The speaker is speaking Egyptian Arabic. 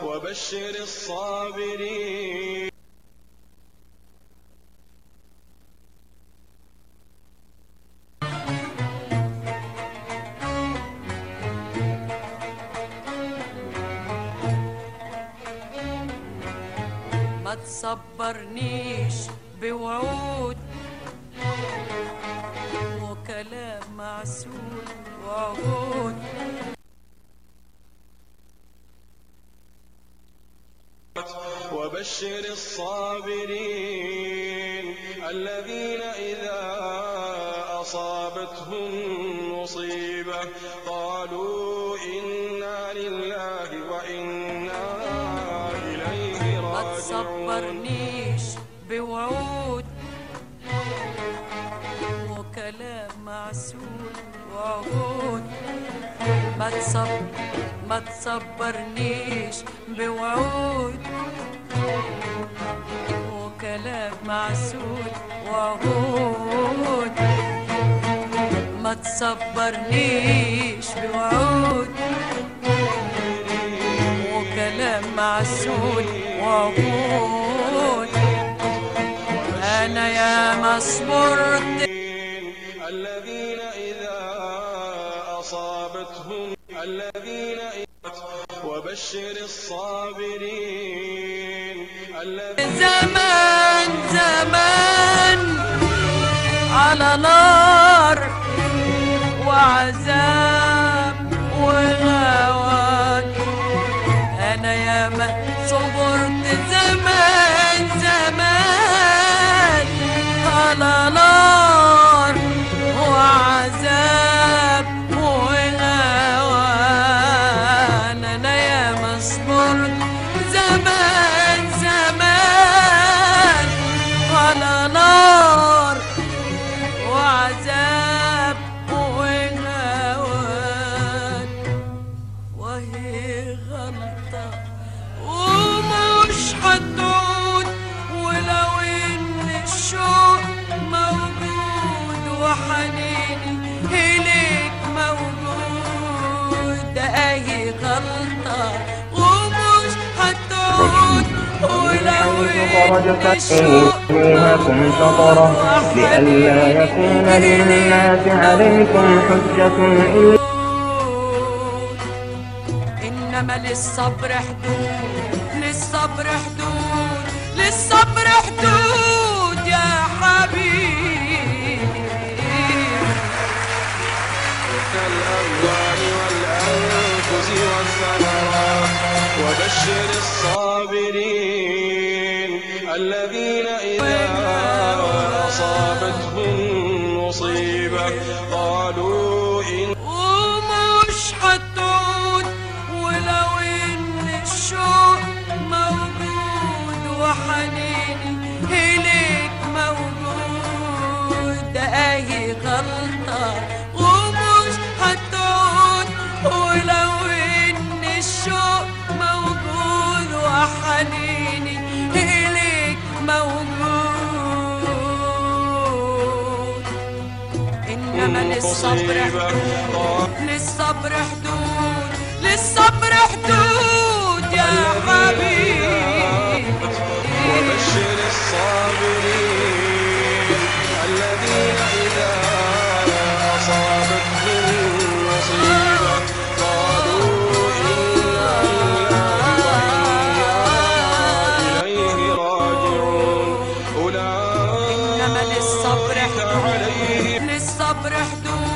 وبشر الصابرين ما تصبرنيش بوعود وكلام معسول وعهود وبشر الصابرين الذين إذا أصابتهم مصيبة قالوا إنا لله وإنا إليه ما راجعون تصبرنيش بوعود وكلام معسول وعهود ما تصب ما تصبرنيش بوعود وكلام معسول وعهود ما تصبرنيش بوعود وكلام معسول وعهود انا يا ما صبرت الذين إذا أصابتهم الذين إذا وبشر الصابرين الذين زمان زمان على نار وعذاب وغوان انا يا ما صبرت زمان زمان على نار وعذاب وغوان انا يا ما صبرت زمان زمان على نار وعذاب وغوان وهي غلطة ومش هتعود ولو ان الشوق موجود وحنيني إليك موجود اهي غلطة ومش هتعود ولو خرجت ان الشوق فيهاكم شطرة لئلا يكون للناس عليكم حجة إلا إنما للصبر حدود للصبر حدود للصبر حدود يا حبيبي الأموال والأنفس والثمرات وبشر الصابرين الذين إذا أصابتهم مصيبة قالوا إن ومش هتعود ولو إن الشوق موجود وحنيني إليك موجود أهي غلطة ومش هتعود ولو إن الشوق موجود وحنيني إليك موجود إنما للصبر حدود للصبر حدود للصبر حدود يا حبيبي وبشر الصابرين الذين إذا أصابتهم مصيبة قالوا إنا لله وإنا إليه راجعون إنما أولئك للصبر عليهم حدود للصبر حدود